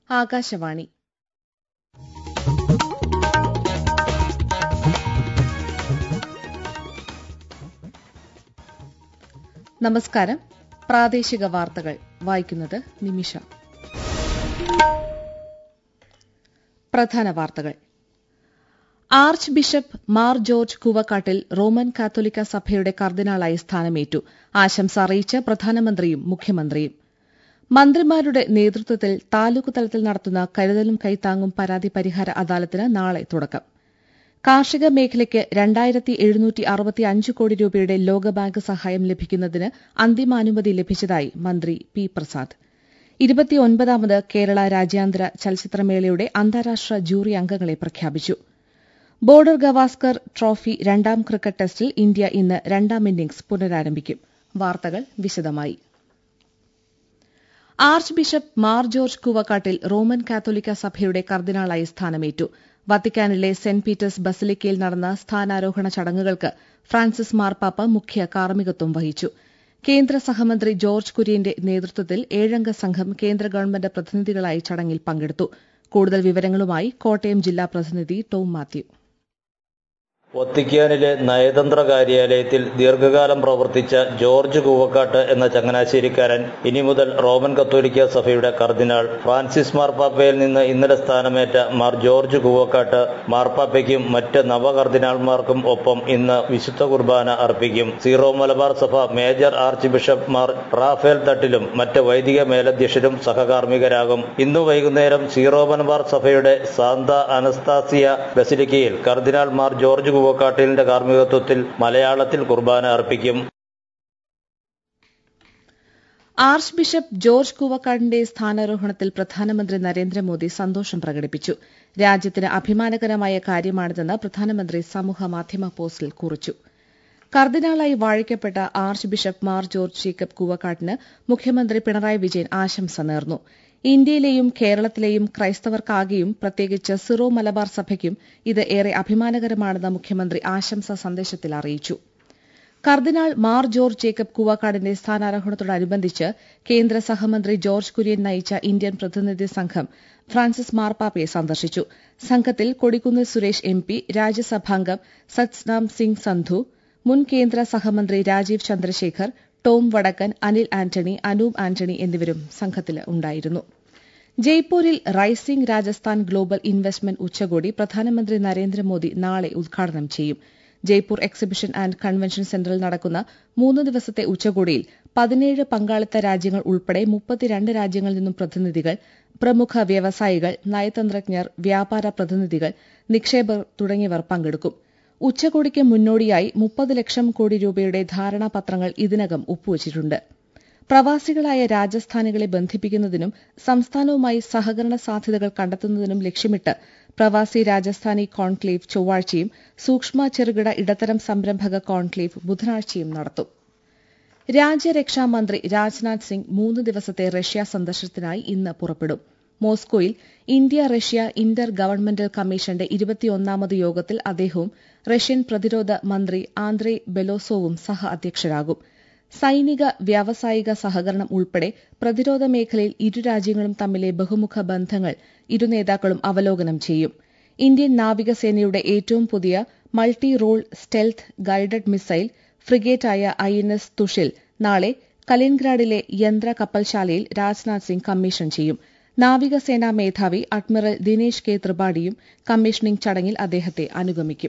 ആകാശവാണി നമസ്കാരം പ്രാദേശിക വാർത്തകൾ വായിക്കുന്നത് നിമിഷ പ്രധാന വാർത്തകൾ ആർച്ച് ബിഷപ്പ് മാർ ജോർജ് കുവക്കാട്ടിൽ റോമൻ കാത്തോലിക്ക സഭയുടെ കർദിനാളായി സ്ഥാനമേറ്റു ആശംസ അറിയിച്ച് പ്രധാനമന്ത്രിയും മുഖ്യമന്ത്രിയും മന്ത്രിമാരുടെ നേതൃത്വത്തിൽ താലൂക്ക് തലത്തിൽ നടത്തുന്ന കരുതലും കൈത്താങ്ങും പരാതി പരിഹാര അദാലത്തിന് നാളെ തുടക്കം കാർഷിക മേഖലയ്ക്ക് രണ്ടായിരത്തി എഴുന്നൂറ്റി അറുപത്തിയഞ്ച് കോടി രൂപയുടെ ലോകബാങ്ക് സഹായം ലഭിക്കുന്നതിന് അന്തിമാനുമതി ലഭിച്ചതായി മന്ത്രി പി പ്രസാദ് ഇരുപത്തിയൊൻപതാമത് കേരള രാജ്യാന്തര ചലച്ചിത്രമേളയുടെ അന്താരാഷ്ട്ര ജൂറി അംഗങ്ങളെ പ്രഖ്യാപിച്ചു ബോർഡർ ഗവാസ്കർ ട്രോഫി രണ്ടാം ക്രിക്കറ്റ് ടെസ്റ്റിൽ ഇന്ത്യ ഇന്ന് രണ്ടാം ഇന്നിംഗ്സ് പുനരാരംഭിക്കും വാർത്തകൾ വിശദമായി ആർച്ച് ബിഷപ്പ് മാർ ജോർജ് കുവക്കാട്ടിൽ റോമൻ കാത്തോലിക്ക സഭയുടെ കർദിനാളായി സ്ഥാനമേറ്റു വത്തിക്കാനിലെ സെന്റ് പീറ്റേഴ്സ് ബസിലിക്കയിൽ നടന്ന സ്ഥാനാരോഹണ ചടങ്ങുകൾക്ക് ഫ്രാൻസിസ് മാർപ്പാപ്പ മുഖ്യ കാർമ്മികത്വം വഹിച്ചു കേന്ദ്ര സഹമന്ത്രി ജോർജ് കുര്യന്റെ നേതൃത്വത്തിൽ ഏഴംഗ സംഘം കേന്ദ്ര ഗവൺമെന്റ് പ്രതിനിധികളായി ചടങ്ങിൽ പങ്കെടുത്തു കൂടുതൽ വിവരങ്ങളുമായി കോട്ടയം ജില്ലാ പ്രതിനിധി ടോം മാത്യു വത്തിക്കാനിലെ നയതന്ത്ര കാര്യാലയത്തിൽ ദീർഘകാലം പ്രവർത്തിച്ച ജോർജ് കൂവക്കാട്ട് എന്ന ചങ്ങനാശ്ശേരിക്കാരൻ ഇനി മുതൽ റോമൻ കത്തോലിക്ക സഭയുടെ കർദിനാൾ ഫ്രാൻസിസ് മാർപ്പാപ്പയിൽ നിന്ന് ഇന്നലെ സ്ഥാനമേറ്റ മാർ ജോർജ് കൂവക്കാട്ട് മാർപ്പാപ്പയ്ക്കും മറ്റ് നവകർദിനാൾമാർക്കും ഒപ്പം ഇന്ന് വിശുദ്ധ കുർബാന അർപ്പിക്കും സീറോ മലബാർ സഭ major arch bishop Mar Raphael തട്ടിലും മറ്റ് വൈദിക മേലധ്യക്ഷരും സഹകാർമ്മികരാകും ഇന്ന് വൈകുന്നേരം സീറോ മലബാർ സഭയുടെ സാന്ത അനസ്താസിയ ബസിലിക്കയിൽ കർദിനാൾ മാർ ജോർജ് കൂവക്കാട്ടിലിന്റെ കാർമ്മികത്വത്തിൽ മലയാളത്തിൽ കുർബാന അർപ്പിക്കും ആർച്ച് ബിഷപ്പ് ജോർജ് കൂവക്കാടിന്റെ സ്ഥാനാരോഹണത്തിൽ പ്രധാനമന്ത്രി നരേന്ദ്രമോദി സന്തോഷം പ്രകടിപ്പിച്ചു രാജ്യത്തിന് അഭിമാനകരമായ കാര്യമാണിതെന്ന് പ്രധാനമന്ത്രി സമൂഹമാധ്യമ പോസ്റ്റിൽ കുറിച്ചു കർദിനാളായി വാഴിക്കപ്പെട്ട arch bishop Mar George Jacob കൂവക്കാട്ടിന് മുഖ്യമന്ത്രി പിണറായി വിജയൻ ആശംസ നേർന്നു ഇന്ത്യയിലെയും കേരളത്തിലെയും ക്രൈസ്തവർക്കാകെയും പ്രത്യേകിച്ച് സിറോ മലബാർ സഭയ്ക്കും ഇത് ഏറെ അഭിമാനകരമാണെന്ന് മുഖ്യമന്ത്രി ആശംസാ സന്ദേശത്തിൽ അറിയിച്ചു കർദിനാൾ മാർ ജോർജ് ജേക്കബ് കൂവാക്കാടിന്റെ സ്ഥാനാരോഹണത്തോടനുബന്ധിച്ച് കേന്ദ്ര സഹമന്ത്രി ജോർജ് കുര്യൻ നയിച്ച ഇന്ത്യൻ പ്രതിനിധി സംഘം ഫ്രാൻസിസ് മാർപ്പാപ്പയെ സന്ദർശിച്ചു സംഘത്തിൽ കൊടിക്കുന്നിൽ സുരേഷ് എം പി രാജ്യസഭാംഗം സത്സ്നാം സിംഗ് സന്ധു മുൻ കേന്ദ്ര സഹമന്ത്രി രാജീവ് ചന്ദ്രശേഖർ ടോം വടക്കൻ അനിൽ ആന്റണി അനൂപ് ആന്റണി എന്നിവരും സംഘത്തിലുണ്ടായിരുന്നു ജയ്പൂരിൽ റൈസിംഗ് രാജസ്ഥാൻ ഗ്ലോബൽ ഇൻവെസ്റ്റ്മെന്റ് ഉച്ചകോടി പ്രധാനമന്ത്രി നരേന്ദ്രമോദി നാളെ ഉദ്ഘാടനം ചെയ്യും ജയ്പൂർ എക്സിബിഷൻ ആന്റ് കൺവെൻഷൻ സെന്ററിൽ നടക്കുന്ന മൂന്ന് ദിവസത്തെ ഉച്ചകോടിയിൽ പതിനേഴ് പങ്കാളിത്ത രാജ്യങ്ങൾ ഉൾപ്പെടെ മുപ്പത്തിരണ്ട് രാജ്യങ്ങളിൽ നിന്നും പ്രതിനിധികൾ പ്രമുഖ വ്യവസായികൾ നയതന്ത്രജ്ഞർ വ്യാപാര പ്രതിനിധികൾ നിക്ഷേപകർ തുടങ്ങിയവർ പങ്കെടുക്കും ഉച്ചകോടിക്ക് മുന്നോടിയായി മുപ്പത് ലക്ഷം കോടി രൂപയുടെ ധാരണാപത്രങ്ങൾ ഇതിനകം ഒപ്പുവച്ചിട്ടുണ്ട് പ്രവാസികളായ രാജസ്ഥാനികളെ ബന്ധിപ്പിക്കുന്നതിനും സംസ്ഥാനവുമായി സഹകരണ സാധ്യതകൾ കണ്ടെത്തുന്നതിനും ലക്ഷ്യമിട്ട് പ്രവാസി രാജസ്ഥാനി കോൺക്ലേവ് ചൊവ്വാഴ്ചയും സൂക്ഷ്മ ചെറുകിട ഇടത്തരം സംരംഭക കോൺക്ലേവ് ബുധനാഴ്ചയും നടത്തും രാജ്യരക്ഷാ മന്ത്രി രാജ്നാഥ് സിംഗ് മൂന്ന് ദിവസത്തെ റഷ്യ സന്ദർശനത്തിനായി ഇന്ന് പുറപ്പെടും മോസ്കോയിൽ ഇന്ത്യ റഷ്യ ഇന്റർ ഗവൺമെന്റൽ കമ്മീഷന്റെ ഇരുപത്തിയൊന്നാമത് യോഗത്തിൽ അദ്ദേഹവും റഷ്യൻ പ്രതിരോധ മന്ത്രി ആന്ദ്രേ ബെലോസോവും സഹ അധ്യക്ഷരാകും സൈനിക വ്യാവസായിക സഹകരണം ഉൾപ്പെടെ പ്രതിരോധ മേഖലയിൽ ഇരു രാജ്യങ്ങളും തമ്മിലെ ബഹുമുഖ ബന്ധങ്ങൾ ഇരു നേതാക്കളും അവലോകനം ചെയ്യും ഇന്ത്യൻ നാവികസേനയുടെ ഏറ്റവും പുതിയ multi role stealth guided missile ഫ്രിഗേറ്റായ ഐ എൻ എസ് തുഷിൽ നാളെ കലിൻഗ്രാഡിലെ യന്ത്ര കപ്പൽശാലയിൽ രാജ്നാഥ് സിംഗ് കമ്മീഷൻ ചെയ്യും നാവികസേനാ മേധാവി അഡ്മിറൽ ദിനേശ് കെ ത്രിപാഠിയും കമ്മീഷനിംഗ് ചടങ്ങിൽ അദ്ദേഹത്തെ അനുഗമിക്കും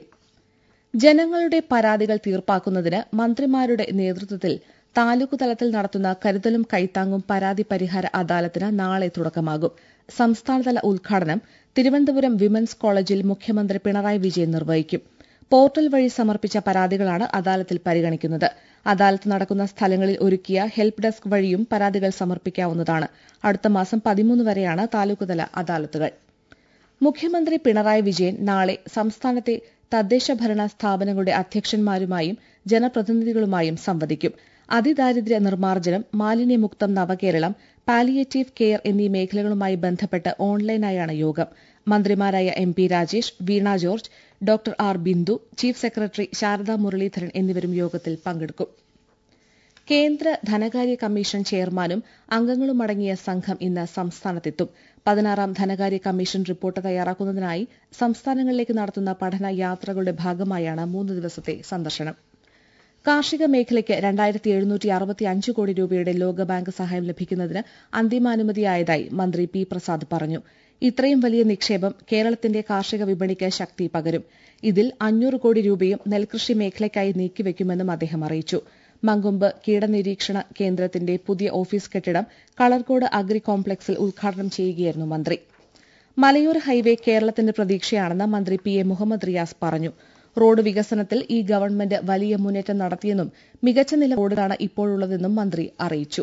ജനങ്ങളുടെ പരാതികൾ തീർപ്പാക്കുന്നതിന് മന്ത്രിമാരുടെ നേതൃത്വത്തിൽ താലൂക്ക് തലത്തിൽ നടത്തുന്ന കരുതലും കൈത്താങ്ങും പരാതി പരിഹാര അദാലത്തിന് നാളെ തുടക്കമാകും സംസ്ഥാനതല ഉദ്ഘാടനം തിരുവനന്തപുരം വിമൻസ് കോളേജിൽ മുഖ്യമന്ത്രി പിണറായി വിജയൻ നിർവഹിക്കും പോർട്ടൽ വഴി സമർപ്പിച്ച പരാതികളാണ് അദാലത്തിൽ പരിഗണിക്കുന്നത് അദാലത്ത് നടക്കുന്ന സ്ഥലങ്ങളിൽ ഒരുക്കിയ ഹെൽപ്പ് ഡെസ്ക് വഴിയും പരാതികൾ സമർപ്പിക്കാവുന്നതാണ് അടുത്ത മാസം പതിമൂന്ന് വരെയാണ് താലൂക്കുതല അദാലത്തുകൾ മുഖ്യമന്ത്രി പിണറായി വിജയൻ നാളെ സംസ്ഥാനത്തെ തദ്ദേശ ഭരണ സ്ഥാപനങ്ങളുടെ അധ്യക്ഷന്മാരുമായും ജനപ്രതിനിധികളുമായും സംവദിക്കും അതിദാരിദ്ര്യ നിർമ്മാർജ്ജനം മാലിന്യമുക്തം നവകേരളം പാലിയേറ്റീവ് കെയർ എന്നീ മേഖലകളുമായി ബന്ധപ്പെട്ട് ഓൺലൈനായാണ് യോഗം മന്ത്രിമാരായ M P Rajesh Veena George doctor R Bindu chief secretary Sarada Muraleedharan എന്നിവരും യോഗത്തിൽ പങ്കെടുക്കും കേന്ദ്ര ധനകാര്യ കമ്മീഷൻ ചെയർമാനും അംഗങ്ങളുമടങ്ങിയ സംഘം ഇന്ന് സംസ്ഥാനത്തെത്തും പതിനാറാം ധനകാര്യ കമ്മീഷൻ റിപ്പോർട്ട് തയ്യാറാക്കുന്നതിനായി സംസ്ഥാനങ്ങളിലേക്ക് നടത്തുന്ന പഠന യാത്രകളുടെ ഭാഗമായാണ് മൂന്ന് ദിവസത്തെ സന്ദർശനം കാർഷിക മേഖലയ്ക്ക് രണ്ടായിരത്തി എഴുന്നൂറ്റി അറുപത്തി അഞ്ച് കോടി രൂപയുടെ ലോകബാങ്ക് സഹായം ലഭിക്കുന്നതിന് അന്തിമാനുമതിയായതായി മന്ത്രി പി പ്രസാദ് പറഞ്ഞു ഇത്രയും വലിയ നിക്ഷേപം കേരളത്തിന്റെ കാർഷിക വിപണിക്ക് ശക്തി പകരും ഇതിൽ അഞ്ഞൂറ് കോടി രൂപയും നെൽകൃഷി മേഖലയ്ക്കായി നീക്കിവെക്കുമെന്നും അദ്ദേഹം അറിയിച്ചു മങ്കൊമ്പ് കീടനിരീക്ഷണ കേന്ദ്രത്തിന്റെ പുതിയ ഓഫീസ് കെട്ടിടം കളർകോട് അഗ്രി കോംപ്ലക്സിൽ ഉദ്ഘാടനം ചെയ്യുകയായിരുന്നു മന്ത്രി മലയോര ഹൈവേ കേരളത്തിന്റെ പ്രതീക്ഷയാണെന്ന് മന്ത്രി പി എ മുഹമ്മദ് റിയാസ് പറഞ്ഞു റോഡ് വികസനത്തിൽ ഈ ഗവൺമെന്റ് വലിയ മുന്നേറ്റം നടത്തിയെന്നും മികച്ച നില റോഡാണ് ഇപ്പോഴുള്ളതെന്നും മന്ത്രി അറിയിച്ചു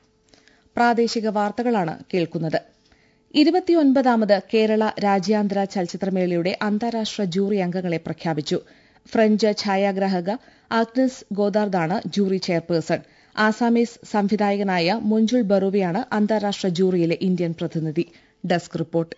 പ്രാദേശിക വാർത്തകളാണ് കേൾക്കുന്നത് ഇരുപത്തിയൊൻപതാമത് കേരള രാജ്യാന്തര ചലച്ചിത്രമേളയുടെ അന്താരാഷ്ട്ര ജൂറി അംഗങ്ങളെ പ്രഖ്യാപിച്ചു ഫ്രഞ്ച് ഛായാഗ്രാഹക ആഗ്നസ് ഗോദാർദാണ് ജൂറി ചെയർപേഴ്സൺ ആസാമീസ് സംവിധായകനായ മുഞ്ചുൾ ബറുവയാണ് അന്താരാഷ്ട്ര ജൂറിയിലെ ഇന്ത്യൻ പ്രതിനിധി desk report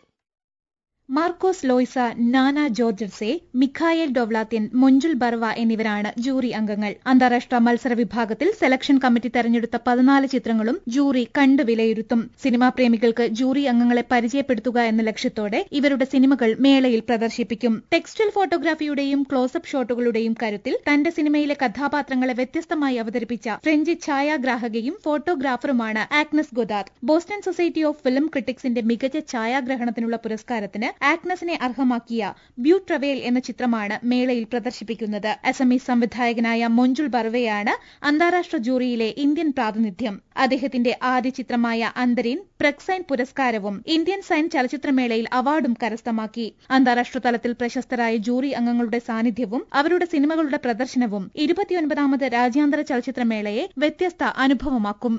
Marcos Loayza Nana Dzhordzhadze Mikhail Dovlatyan Monjul Barua എന്നിവരാണ് ജൂറി അംഗങ്ങൾ അന്താരാഷ്ട്ര മത്സര വിഭാഗത്തിൽ സെലക്ഷൻ കമ്മിറ്റി തെരഞ്ഞെടുത്ത പതിനാല് ചിത്രങ്ങളും ജൂറി കണ്ടു വിലയിരുത്തും സിനിമാ പ്രേമികൾക്ക് ജൂറി അംഗങ്ങളെ പരിചയപ്പെടുത്തുക എന്ന ലക്ഷ്യത്തോടെ ഇവരുടെ സിനിമകൾ മേളയിൽ പ്രദർശിപ്പിക്കും ടെക്സ്റ്റൈൽ ഫോട്ടോഗ്രാഫിയുടെയും ക്ലോസപ്പ് ഷോട്ടുകളുടെയും കരുത്തിൽ തന്റെ സിനിമയിലെ കഥാപാത്രങ്ങളെ വ്യത്യസ്തമായി അവതരിപ്പിച്ച ഫ്രഞ്ച് ഛായാഗ്രാഹകയും ഫോട്ടോഗ്രാഫറുമാണ് Agnes Godard Boston society of film ക്രിട്ടിക്സിന്റെ മികച്ച ഛായാഗ്രഹണത്തിനുള്ള പുരസ്കാരത്തിന് ആഗ്നസിനെ അർഹമാക്കിയ ബ്യൂ ട്രവേൽ എന്ന ചിത്രമാണ് മേളയിൽ പ്രദർശിപ്പിക്കുന്നത് അസമീസ് സംവിധായകനായ മൊഞ്ചുൾ ബർവയാണ് അന്താരാഷ്ട്ര ജൂറിയിലെ ഇന്ത്യൻ പ്രാതിനിധ്യം അദ്ദേഹത്തിന്റെ ആദ്യ ചിത്രമായ അന്തരീൻ പ്രക്സൈൻ പുരസ്കാരവും ഇന്ത്യൻ സൈൻ ചലച്ചിത്രമേളയിൽ അവാർഡും കരസ്ഥമാക്കി അന്താരാഷ്ട്ര തലത്തിൽ പ്രശസ്തരായ ജൂറി അംഗങ്ങളുടെ സാന്നിധ്യവും അവരുടെ സിനിമകളുടെ പ്രദർശനവും ഇരുപത്തിയൊൻപതാമത് രാജ്യാന്തര ചലച്ചിത്രമേളയെ വ്യത്യസ്ത അനുഭവമാക്കും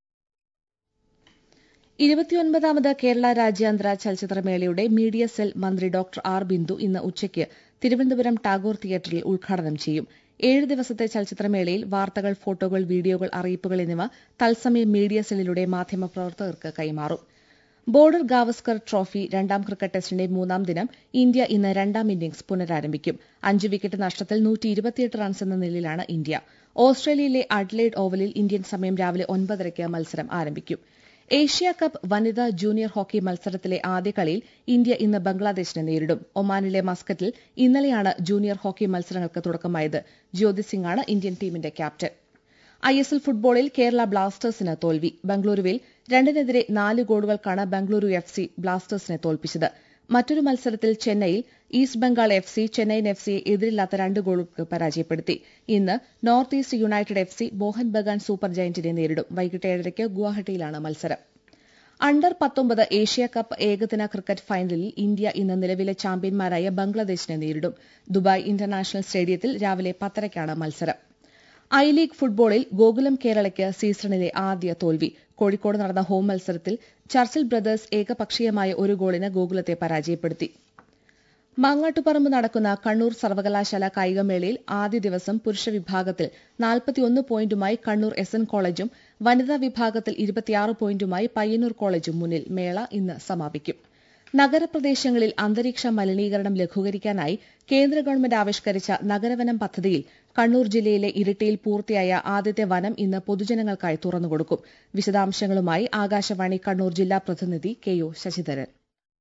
ഇരുപത്തിയൊൻപതാമത് കേരള രാജ്യാന്തര ചലച്ചിത്രമേളയുടെ മീഡിയ സെൽ മന്ത്രി ഡോക്ടർ ആർ ബിന്ദു ഇന്ന് ഉച്ചയ്ക്ക് തിരുവനന്തപുരം ടാഗോർ തിയേറ്ററിൽ ഉദ്ഘാടനം ചെയ്യും ഏഴ് ദിവസത്തെ ചലച്ചിത്രമേളയിൽ വാർത്തകൾ ഫോട്ടോകൾ വീഡിയോകൾ അറിയിപ്പുകൾ എന്നിവ തത്സമയം മീഡിയ സെല്ലിലൂടെ മാധ്യമപ്രവർത്തകർക്ക് കൈമാറും ബോർഡർ ഗാവസ്കർ ട്രോഫി രണ്ടാം ക്രിക്കറ്റ് ടെസ്റ്റിന്റെ മൂന്നാം ദിനം ഇന്ത്യ ഇന്ന് രണ്ടാം ഇന്നിംഗ്സ് പുനരാരംഭിക്കും അഞ്ച് വിക്കറ്റ് നഷ്ടത്തിൽ റൺസ് എന്ന നിലയിലാണ് ഇന്ത്യ ഓസ്ട്രേലിയയിലെ അഡ്ലെയ്ഡ് ഓവലിൽ ഇന്ത്യൻ സമയം രാവിലെ ഒൻപതരയ്ക്ക് മത്സരം ആരംഭിക്കും ഏഷ്യ കപ്പ് വനിതാ ജൂനിയർ ഹോക്കി മത്സരത്തിലെ ആദ്യ കളിയിൽ ഇന്ത്യ ഇന്ന് ബംഗ്ലാദേശിനെ നേരിടും ഒമാനിലെ മസ്കറ്റിൽ ഇന്നലെയാണ് ജൂനിയർ ഹോക്കി മത്സരങ്ങൾക്ക് തുടക്കമായത് ജ്യോതി സിംഗാണ് ഇന്ത്യൻ ടീമിന്റെ ക്യാപ്റ്റൻ ഐഎസ്എൽ ഫുട്ബോളിൽ കേരള ബ്ലാസ്റ്റേഴ്സിന് തോൽവി ബംഗളൂരുവിൽ രണ്ടിനെതിരെ നാല് ഗോളുകൾക്കാണ് ബംഗളൂരു എഫ് സി ബ്ലാസ്റ്റേഴ്സിനെ തോൽപ്പിച്ചത് മറ്റൊരു മത്സരത്തിൽ ചെന്നൈയിൽ East Bengal F C Chennaiyin F സിയെ എതിരില്ലാത്ത രണ്ട് ഗോളുകൾക്ക് പരാജയപ്പെടുത്തി ഇന്ന് North East United F C Mohun Bagan super ജയന്റിനെ നേരിടും വൈകിട്ട് ഏഴരയ്ക്ക് ഗുവാഹട്ടിയിലാണ് മത്സരം അണ്ടർ പത്തൊമ്പത് ഏഷ്യ കപ്പ് ഏകദിന ക്രിക്കറ്റ് ഫൈനലിൽ ഇന്ത്യ ഇന്ന് നിലവിലെ ചാമ്പ്യന്മാരായ ബംഗ്ലാദേശിനെ നേരിടും ദുബായ് ഇന്റർനാഷണൽ സ്റ്റേഡിയത്തിൽ രാവിലെ പത്തരയ്ക്കാണ് മത്സരം ഐ ലീഗ് ഫുട്ബോളിൽ ഗോകുലം കേരളയ്ക്ക് സീസണിലെ ആദ്യ തോൽവി കോഴിക്കോട് നടന്ന ഹോം മത്സരത്തിൽ ചർച്ചിൽ ബ്രദേഴ്സ് ഏകപക്ഷീയമായ ഒരു ഗോളിന് ഗോകുലത്തെ പരാജയപ്പെടുത്തി മാങ്ങാട്ടുപറമ്പ് നടക്കുന്ന കണ്ണൂർ സർവകലാശാല കായികമേളയിൽ ആദ്യ ദിവസം പുരുഷ വിഭാഗത്തിൽ നാൽപ്പത്തിയൊന്ന് പോയിന്റുമായി കണ്ണൂർ എസ് എൻ കോളേജും വനിതാ വിഭാഗത്തിൽ ഇരുപത്തിയാറ് പോയിന്റുമായി പയ്യന്നൂർ കോളേജും മുന്നിൽ മേള ഇന്ന് സമാപിക്കും നഗരപ്രദേശങ്ങളിൽ അന്തരീക്ഷ മലിനീകരണം ലഘൂകരിക്കാനായി കേന്ദ്ര ഗവൺമെന്റ് ആവിഷ്കരിച്ച നഗരവനം പദ്ധതിയിൽ കണ്ണൂർ ജില്ലയിലെ ഇരിട്ടിയിൽ പൂർത്തിയായ ആദ്യത്തെ വനം ഇന്ന് പൊതുജനങ്ങൾക്കായി തുറന്നുകൊടുക്കും വിശദാംശങ്ങളുമായി ആകാശവാണി കണ്ണൂർ ജില്ലാ പ്രതിനിധി കെ ഒ ശശിധരൻ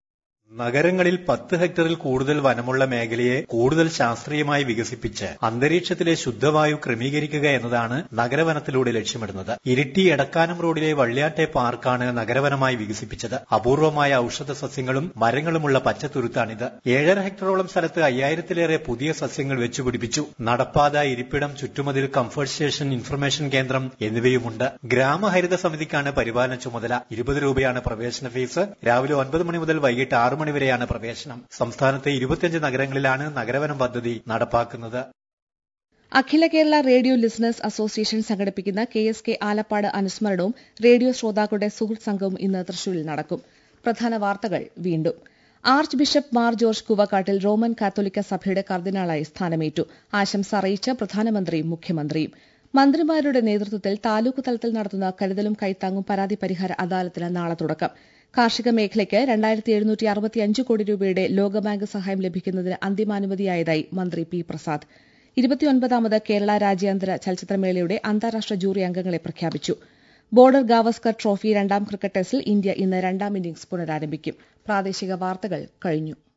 നഗരങ്ങളിൽ പത്ത് ഹെക്ടറിൽ കൂടുതൽ വനമുള്ള മേഖലയെ കൂടുതൽ ശാസ്ത്രീയമായി വികസിപ്പിച്ച് അന്തരീക്ഷത്തിലെ ശുദ്ധവായു ക്രമീകരിക്കുക എന്നതാണ് നഗരവനത്തിലൂടെ ലക്ഷ്യമിടുന്നത് ഇരിട്ടി എടക്കാനം റോഡിലെ വള്ളിയാട്ടെ പാർക്കാണ് നഗരവനമായി വികസിപ്പിച്ചത് അപൂർവമായ ഔഷധ സസ്യങ്ങളും മരങ്ങളുമുള്ള പച്ചത്തുരുത്താണിത് ഏഴര ഹെക്ടറോളം സ്ഥലത്ത് അയ്യായിരത്തിലേറെ പുതിയ സസ്യങ്ങൾ വെച്ചുപിടിപ്പിച്ചു നടപ്പാത ഇരിപ്പിടം ചുറ്റുമതിൽ കംഫർട്ട് സ്റ്റേഷൻ ഇൻഫർമേഷൻ കേന്ദ്രം എന്നിവയുമുണ്ട് ഗ്രാമഹരിത സമിതിക്കാണ് പരിപാലന ചുമതല ഇരുപത് രൂപയാണ് പ്രവേശന ഫീസ് രാവിലെ ഒൻപത് മണി മുതൽ വൈകിട്ട് ആറ് മണിവരെയാണ് പ്രവേശനം സംസ്ഥാനത്തെ ഇരുപത്തിയഞ്ച് നഗരങ്ങളിലാണ് നഗരവനം പദ്ധതി നടപ്പാക്കുന്നത് Akhila Kerala radio listeners association സംഘടിപ്പിക്കുന്ന കെ എസ് കെ ആലപ്പാട് അനുസ്മരണവും റേഡിയോ ശ്രോതാക്കളുടെ സുഹൃത്ത് സംഘവും ഇന്ന് തൃശൂരിൽ നടക്കും പ്രധാന വാർത്തകൾ വീണ്ടും ആർച്ച് ബിഷപ്പ് മാർ ജോർജ് കുവക്കാട്ടിൽ റോമൻ കാത്തോലിക്ക സഭയുടെ കർദിനാളായി സ്ഥാനമേറ്റു ആശംസ അറിയിച്ച പ്രധാനമന്ത്രിയും മുഖ്യമന്ത്രിയും മന്ത്രിമാരുടെ നേതൃത്വത്തിൽ താലൂക്ക് തലത്തിൽ നടത്തുന്ന കരുതലും കൈത്താങ്ങും പരാതി പരിഹാര അദാലത്തിന് നാളെ തുടക്കം കാർഷിക മേഖലയ്ക്ക് രണ്ടായിരത്തി എഴുന്നൂറ്റി അറുപത്തിയഞ്ച് കോടി രൂപയുടെ ലോകബാങ്ക് സഹായം ലഭിക്കുന്നതിന് അന്തിമാനുമതിയായതായി മന്ത്രി പി പ്രസാദ് ഇരുപത്തിയൊൻപതാമത് കേരള രാജ്യാന്തര ചലച്ചിത്രമേളയുടെ അന്താരാഷ്ട്ര ജൂറി അംഗങ്ങളെ പ്രഖ്യാപിച്ചു ബോർഡർ ഗാവസ്കർ ട്രോഫി രണ്ടാം ക്രിക്കറ്റ് ടെസ്റ്റിൽ ഇന്ത്യ ഇന്ന് രണ്ടാം ഇന്നിംഗ്സ് പുനരാരംഭിക്കും പ്രാദേശിക വാർത്തകൾ കഴിഞ്ഞു